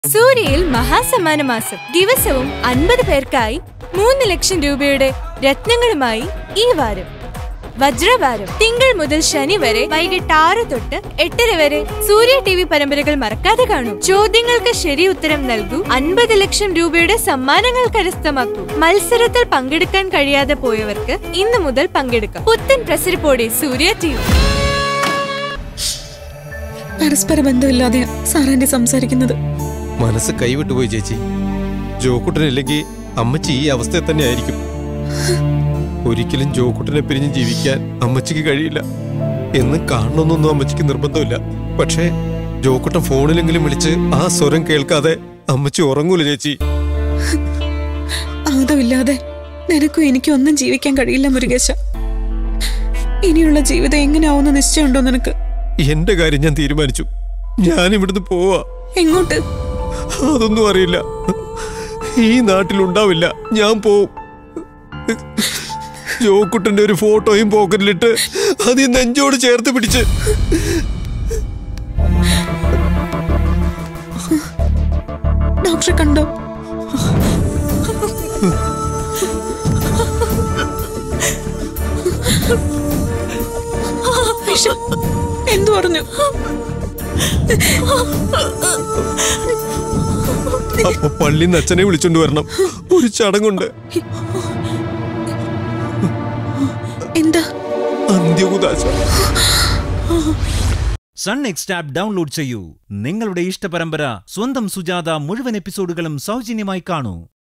സൂര്യയിൽ മഹാസമ്മാന മാസം ദിവസവും അൻപത് പേർക്കായി മൂന്ന് ലക്ഷം രൂപയുടെ രത്നങ്ങളുമായി ഈ വാരം വജ്രവാരം തിങ്കൾ മുതൽ ശനി വരെ വൈകിട്ട് ആറ് തൊട്ട് എട്ടര വരെ സൂര്യ ടി വി പരമ്പരകൾ മറക്കാതെ കാണൂ ചോദ്യങ്ങൾക്ക് ശരി ഉത്തരം നൽകൂ അൻപത് ലക്ഷം രൂപയുടെ സമ്മാനങ്ങൾ കരസ്ഥമാക്കൂ മത്സരത്തിൽ പങ്കെടുക്കാൻ കഴിയാതെ പോയവർക്ക് ഇന്നു മുതൽ പങ്കെടുക്കാം പുത്തൻ പ്രസരിപ്പോടെ സൂര്യ ടി വി പരസ്പര ബന്ധമില്ലാതെ സാറാന്റി സംസാരിക്കുന്നത് മനസ്സ് കൈവിട്ടുപോയി ചേച്ചി ജോക്കുട്ടനില്ലെങ്കിൽ അമ്മച്ചി ഈ അവസ്ഥയിൽ തന്നെ ആയിരിക്കും ഒരിക്കലും ജോക്കുട്ടനെ പിരിഞ്ഞ് ജീവിക്കാൻ അമ്മച്ചിക്ക് കഴിയില്ല എന്ന് കാണണമെന്നൊന്നും അമ്മച്ചിക്ക് നിർബന്ധമില്ല പക്ഷേ ജോക്കുട്ടൻ ഫോണിലെങ്കിലും വിളിച്ച് ആ സ്വരം കേൾക്കാതെ അമ്മച്ചി ഉറങ്ങൂല ചേച്ചി ആദമില്ലാതെ നിനക്കും എനിക്കും ഒന്നും ജീവിക്കാൻ കഴിയില്ല മുരുകേശ ഇനിയുള്ള ജീവിതം എങ്ങനെയാവുന്ന നിശ്ചയമുണ്ടോ നിനക്ക് എന്റെ കാര്യം ഞാൻ തീരുമാനിച്ചു ഞാൻ ഇവിടുന്ന് പോവാ എങ്ങോട്ട് അതൊന്നും അറിയില്ല ഈ നാട്ടിലുണ്ടാവില്ല ഞാൻ പോവും ജോക്കുട്ടന്റെ ഒരു ഫോട്ടോയും പോക്കറ്റിലിട്ട് അത് ഈ നെഞ്ചോട് ചേർത്ത് പിടിച്ച് ഡോക്ടറെ കണ്ടോ വിഷു, എന്തു പറഞ്ഞു അപ്പൊ പള്ളിന്ന് അച്ഛനെ വിളിച്ചോണ്ട് വരണം ഒരു ചടങ്ങുണ്ട് എന്താ അന്ത്യകുദാശ സൺ നെക്സ്റ്റ് ആപ്പ് ഡൗൺലോഡ് ചെയ്യൂ നിങ്ങളുടെ ഇഷ്ടപരമ്പര സ്വന്തം സുജാത മുഴുവൻ എപ്പിസോഡുകളും സൗജന്യമായി കാണൂ